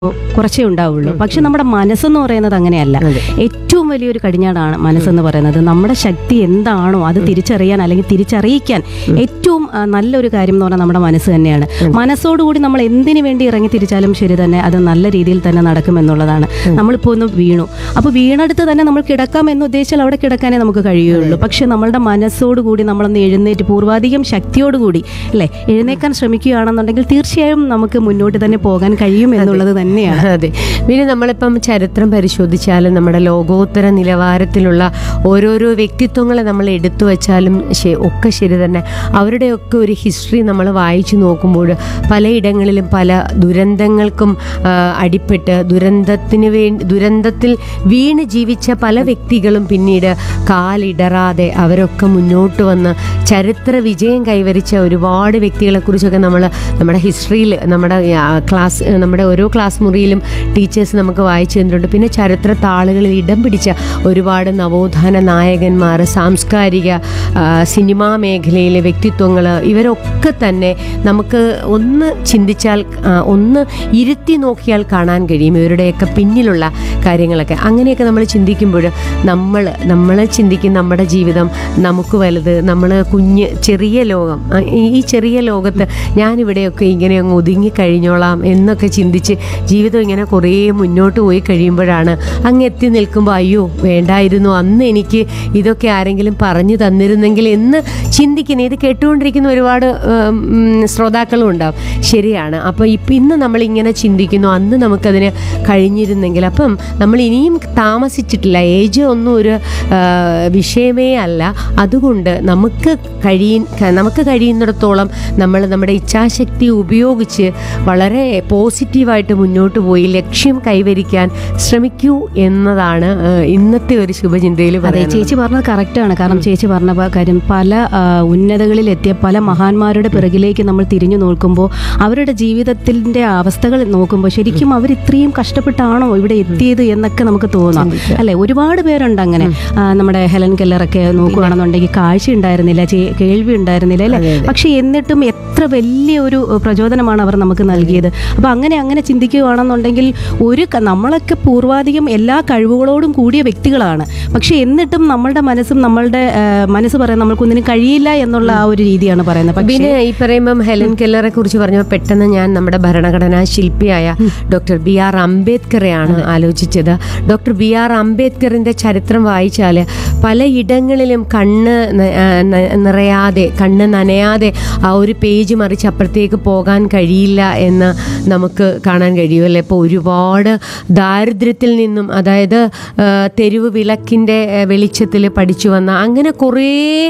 കുറച്ചേ ഉണ്ടാവുള്ളൂ പക്ഷെ നമ്മുടെ മനസ്സെന്ന് പറയുന്നത് അങ്ങനെയല്ല ഏറ്റവും വലിയൊരു കടിഞ്ഞാടാണ് മനസ്സെന്ന് പറയുന്നത് നമ്മുടെ ശക്തി എന്താണോ അത് തിരിച്ചറിയാൻ അല്ലെങ്കിൽ തിരിച്ചറിയിക്കാൻ ഏറ്റവും ആ, നല്ലൊരു കാര്യം എന്ന് പറഞ്ഞാൽ നമ്മുടെ മനസ്സ് തന്നെയാണ് മനസ്സോടുകൂടി നമ്മൾ എന്തിനു വേണ്ടി ഇറങ്ങി തിരിച്ചാലും ശരി തന്നെ അത് നല്ല രീതിയിൽ തന്നെ നടക്കുമെന്നുള്ളതാണ് നമ്മളിപ്പോൾ ഒന്ന് വീണു അപ്പോൾ വീണെടുത്ത് തന്നെ നമ്മൾ കിടക്കാം എന്ന് ഉദ്ദേശിച്ചാൽ അവിടെ കിടക്കാനേ നമുക്ക് കഴിയുകയുള്ളൂ പക്ഷെ നമ്മളുടെ മനസ്സോടുകൂടി നമ്മളൊന്ന് എഴുന്നേറ്റ് പൂർവാധികം ശക്തിയോടുകൂടി അല്ലേ എഴുന്നേക്കാൻ ശ്രമിക്കുകയാണെന്നുണ്ടെങ്കിൽ തീർച്ചയായും നമുക്ക് മുന്നോട്ട് തന്നെ പോകാൻ കഴിയും എന്നുള്ളത് തന്നെയാണ് അതെ പിന്നെ നമ്മളിപ്പം ചരിത്രം പരിശോധിച്ചാലും നമ്മുടെ ലോകോത്തര നിലവാരത്തിലുള്ള ഓരോരോ വ്യക്തിത്വങ്ങളെ നമ്മൾ എടുത്തു വച്ചാലും ശ- ഒക്കെ ശരി തന്നെ അവരുടെയൊക്കെ ഒരു ഹിസ്റ്ററി നമ്മൾ വായിച്ചു നോക്കുമ്പോൾ പലയിടങ്ങളിലും പല ദുരന്തങ്ങൾക്കും ആ, അടിപ്പെട്ട് ദുരന്തത്തിന് വേണ്ടി ദുരന്തത്തിൽ വീണ് ജീവിച്ച പല വ്യക്തികളും പിന്നീട് കാലിടറാതെ അവരൊക്കെ മുന്നോട്ട് വന്ന് ചരിത്ര വിജയം കൈവരിച്ച ഒരുപാട് വ്യക്തികളെക്കുറിച്ചൊക്കെ നമ്മൾ നമ്മുടെ ഹിസ്റ്ററിയിൽ നമ്മുടെ ആ, ക്ലാസ് നമ്മുടെ ഓരോ ക്ലാസ് മുറിയിലും ടീച്ചേഴ്സ് നമുക്ക് വായിച്ചു തന്നിട്ടുണ്ട് പിന്നെ ചരിത്ര താളുകളിൽ ഇടം പിടിച്ച ഒരുപാട് നവോത്ഥാന നായകന്മാർ സാംസ്കാരിക ആ, സിനിമാ മേഖലയിലെ വ്യക്തിത്വങ്ങൾ ഇവരൊക്കെ തന്നെ നമുക്ക് ഒന്ന് ചിന്തിച്ചാൽ ആ, ഒന്ന് ഇരുത്തി നോക്കിയാൽ കാണാൻ കഴിയും ഇവരുടെയൊക്കെ പിന്നിലുള്ള കാര്യങ്ങളൊക്കെ അങ്ങനെയൊക്കെ നമ്മൾ ചിന്തിക്കുമ്പോൾ നമ്മൾ നമ്മൾ ചിന്തിക്കും നമ്മുടെ ജീവിതം നമുക്ക് വലുത് നമ്മൾ കുഞ്ഞ് ചെറിയ ലോകം ആ, ഈ ചെറിയ ലോകത്ത് ഞാനിവിടെയൊക്കെ ഇങ്ങനെ അങ്ങ് ഒതുങ്ങി കഴിഞ്ഞോളാം എന്നൊക്കെ ചിന്തിച്ച് ജീവിതം ഇങ്ങനെ കുറേ മുന്നോട്ട് പോയി കഴിയുമ്പോഴാണ് അങ്ങ് എത്തി നിൽക്കുമ്പോൾ അയ്യോ വേണ്ടായിരുന്നു അന്ന് എനിക്ക് ഇതൊക്കെ ആരെങ്കിലും പറഞ്ഞു തന്നിരുന്നെങ്കിൽ എന്ന് ചിന്തിക്കുന്നത് ഇത് കേട്ടുകൊണ്ടിരിക്കുന്ന ഒരുപാട് ഉം, ഉം, ശ്രോതാക്കളും ഉണ്ടാവും ശരിയാണ് അപ്പോൾ ഇപ്പം ഇന്ന് നമ്മൾ ഇങ്ങനെ ചിന്തിക്കുന്നു അന്ന് നമുക്കതിന് കഴിഞ്ഞിരുന്നെങ്കിൽ അപ്പം നമ്മൾ ഇനിയും താമസിച്ചിട്ടില്ല ഏജ് ഒന്നും ഒരു ആ, വിഷയമേ അല്ല അതുകൊണ്ട് നമുക്ക് കഴിയ നമുക്ക് കഴിയുന്നിടത്തോളം നമ്മൾ നമ്മുടെ ഇച്ഛാശക്തി ഉപയോഗിച്ച് വളരെ പോസിറ്റീവായിട്ട് മുന്നോട്ട് പോയി ലക്ഷ്യം കൈവരിക്കാൻ ശ്രമിക്കൂ എന്നതാണ് ആ, ഇന്നത്തെ ഒരു ശുഭചിന്തയിൽ അതെ പറയുന്നത് ചേച്ചി പറഞ്ഞത് കറക്റ്റാണ് കാരണം ചേച്ചി പറഞ്ഞ പ- കാര്യം പല ആ, ഉന്നതകളിലെത്തിയ പല മഹാന്മാരുടെ പിറകിലേക്ക് നമ്മൾ തിരിഞ്ഞു നോക്കുമ്പോൾ അവരുടെ ജീവിതത്തിന്റെ അവസ്ഥകൾ നോക്കുമ്പോൾ ശരിക്കും അവർ ഇത്രയും കഷ്ടപ്പെട്ടാണോ ഇവിടെ എത്തിയത് എന്നൊക്കെ നമുക്ക് തോന്നാം അല്ലെ ഒരുപാട് പേരുണ്ട് അങ്ങനെ ആ, നമ്മുടെ ഹെലൻ കെല്ലറൊക്കെ നോക്കുകയാണെന്നുണ്ടെങ്കിൽ കാഴ്ച ഉണ്ടായിരുന്നില്ല ചേ- കേൾവി ഉണ്ടായിരുന്നില്ല അല്ലെ പക്ഷെ എന്നിട്ടും എത്ര വലിയ ഒരു പ്രചോദനമാണ് അവർ നമുക്ക് നൽകിയത് അപ്പൊ അങ്ങനെ അങ്ങനെ ചിന്തിക്കുകയാണെന്നുണ്ടെങ്കിൽ ഒരു ക- നമ്മളൊക്കെ പൂർവാധികം എല്ലാ കഴിവുകളോടും കൂടിയ വ്യക്തികളാണ് പക്ഷെ എന്നിട്ടും നമ്മളുടെ മനസ്സും നമ്മളുടെ ആ, മനസ്സ് പറയാൻ നമ്മൾക്കൊന്നിനും കഴിയില്ല എന്നുള്ള ആ ഒരു രീതിയാണ് പറയുന്നത് പക്ഷേ പിന്നെ ഈ പറയുമ്പം ഹെലൻ കെല്ലറെ കുറിച്ച് പറഞ്ഞപ്പോൾ പെട്ടെന്ന് ഞാൻ നമ്മുടെ ഭരണഘടനാ ശില്പിയായ ഡോക്ടർ ബി ആർ അംബേദ്കറെയാണ് ആലോചിച്ചത് ഡോക്ടർ ബി ആർ അംബേദ്കറിന്റെ ചരിത്രം വായിച്ചാൽ പലയിടങ്ങളിലും കണ്ണ് ന- ആ, ന- നിറയാതെ കണ്ണ് നനയാതെ ആ ഒരു പേജ് മറിച്ച് അപ്പുറത്തേക്ക് പോകാൻ കഴിയില്ല എന്ന് നമുക്ക് കാണാൻ കഴിയുമല്ലേ ഇപ്പോൾ ഒരുപാട് ദാരിദ്ര്യത്തിൽ നിന്നും അതായത് ആ, തെരുവ് വിളക്കിൻ്റെ വെളിച്ചത്തിൽ പഠിച്ചു വന്ന അങ്ങനെ കുറേ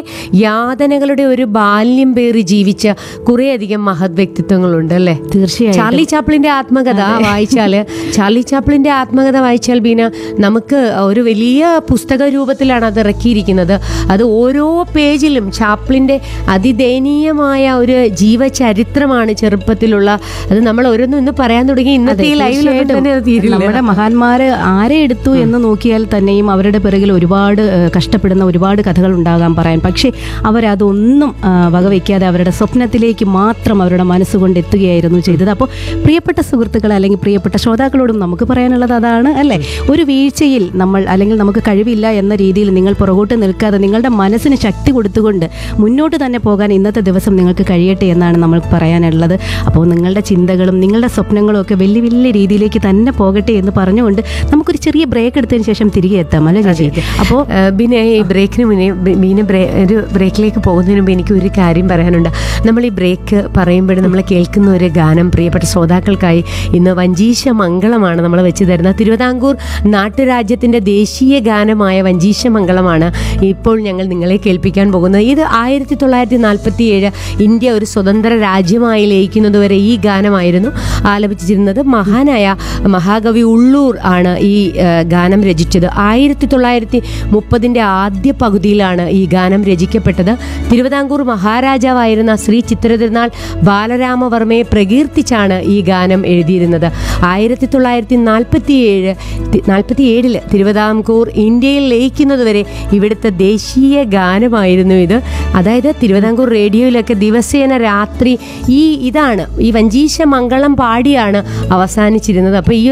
യാതനകളുടെ ഒരു ബാല്യം പേറി ജീവിച്ച കുറേയധികം മഹത് വ്യക്തിത്വങ്ങളുണ്ട് അല്ലേ തീർച്ചയായും ചാർലി ചാപ്ലിന്റെ ആത്മകഥ വായിച്ചാൽ ചാർലി ചാപ്ലിന്റെ ആത്മകഥ വായിച്ചാൽ ബീന നമുക്ക് ഒരു വലിയ പുസ്തക രൂപത്തിലാണ് അത് ഇറക്കിയിരിക്കുന്നത് അത് ഓരോ പേജിലും ചാപ്ലിന്റെ അതിദയനീയമായ ഒരു ജീവചരിത്രമാണ് ചെറുപ്പത്തിലുള്ള അത് നമ്മൾ ഓരോന്നും ഇന്ന് പറയാൻ തുടങ്ങി ഇന്നത്തെ ഈ ലൈവിൽ തീർച്ചയായിട്ടും. തന്നെ അത് തീരില്ല നമ്മുടെ മഹാന്മാര് ആരെ എടുത്തു എന്ന് നോക്കിയാൽ തന്നെയും അവരുടെ പിറകിൽ ഒരുപാട് ഏഹ്, കഷ്ടപ്പെടുന്ന ഒരുപാട് കഥകൾ ഉണ്ടാകാൻ പറയാൻ പക്ഷേ അവരതൊന്നും ആ, വകവയ്ക്കാതെ അവരുടെ സ്വപ്നത്തിലേക്ക് മാത്രം അവരുടെ മനസ്സുകൊണ്ട് എത്തുകയായിരുന്നു ചെയ്തത് അപ്പോൾ പ്രിയപ്പെട്ട സുഹൃത്തുക്കൾ അല്ലെങ്കിൽ പ്രിയപ്പെട്ട ശ്രോതാക്കളോടും നമുക്ക് പറയാനുള്ളത് അതാണ് അല്ലേ ഒരു വീഴ്ചയിൽ നമ്മൾ അല്ലെങ്കിൽ നമുക്ക് കഴിവില്ല എന്ന രീതിയിൽ നിങ്ങൾ പുറകോട്ട് നിൽക്കാതെ നിങ്ങളുടെ മനസ്സിന് ശക്തി കൊടുത്തുകൊണ്ട് മുന്നോട്ട് തന്നെ പോകാൻ ഇന്നത്തെ ദിവസം നിങ്ങൾക്ക് കഴിയട്ടെ എന്നാണ് നമ്മൾ പറയാനുള്ളത് അപ്പോൾ നിങ്ങളുടെ ചിന്തകളും നിങ്ങളുടെ സ്വപ്നങ്ങളും ഒക്കെ വലിയ വലിയ രീതിയിലേക്ക് തന്നെ പോകട്ടെ എന്ന് പറഞ്ഞുകൊണ്ട് നമുക്കൊരു ചെറിയ ബ്രേക്ക് എടുത്തതിന് ശേഷം തിരികെ എത്താം അല്ലേ ചേച്ചി അപ്പോൾ ഏഹ് പിന്നെ ഈ ബ്രേക്കിന് മുന്നേ ബി- ബീന ബ്രേ ഒരു ബ്രേക്കിലേക്ക് പോകുന്നതിന് മുമ്പ് എനിക്ക് ഒരു കാര്യം പറയാനുണ്ട് നമ്മൾ ഈ ബ്രേക്ക് പറയുമ്പോൾ നമ്മൾ കേൾക്കുന്ന ഒരു ഗാനം പ്രിയപ്പെട്ട ശ്രോതാക്കൾക്കായി ഇന്ന് വഞ്ചീശ മംഗളമാണ് നമ്മൾ വെച്ച് തരുന്നത് തിരുവിതാംകൂർ നാട്ടുരാജ്യത്തിൻ്റെ ദേശീയ ഗാനമായ വഞ്ചീശ മംഗളമാണ് ഇപ്പോൾ ഞങ്ങൾ നിങ്ങളെ കേൾപ്പിക്കാൻ പോകുന്നത് ഇത് ആയിരത്തി തൊള്ളായിരത്തി നാൽപ്പത്തി ഏഴ് ഇന്ത്യ ഒരു സ്വതന്ത്ര രാജ്യമായി ലയിക്കുന്നത് വരെ ഈ ഗാനമായിരുന്നു ആലപിച്ചിരുന്നത് മഹാനായ മഹാകവി ഉള്ളൂർ ആണ് ഈ ഏഹ്, ഗാനം രചിച്ചത് ആയിരത്തി തൊള്ളായിരത്തി മുപ്പതിൻ്റെ ആദ്യ പകുതിയിലാണ് ഈ ഗാനം രചിക്കപ്പെട്ടത് തിരുവിതാംകൂർ മഹാരാജാവായിരുന്ന ശ്രീ ചിത്രതിരുനാൾ ബാലരാമവർമ്മയെ പ്രകീർത്തിച്ചാണ് ഈ ഗാനം എഴുതിയിരുന്നത് ആയിരത്തി തൊള്ളായിരത്തി നാൽപ്പത്തി ഏഴ് നാൽപ്പത്തി ഏഴില് തിരുവിതാംകൂർ ഇന്ത്യയിൽ ലയിക്കുന്നതുവരെ ഇവിടുത്തെ ദേശീയ ഗാനമായിരുന്നു ഇത് അതായത് തിരുവിതാംകൂർ റേഡിയോയിലൊക്കെ ദിവസേന രാത്രി ഈ ഇതാണ് ഈ വഞ്ചീശ മംഗളം പാടിയാണ് അവർ അവസാനിച്ചിരുന്നത് അപ്പോൾ ഈ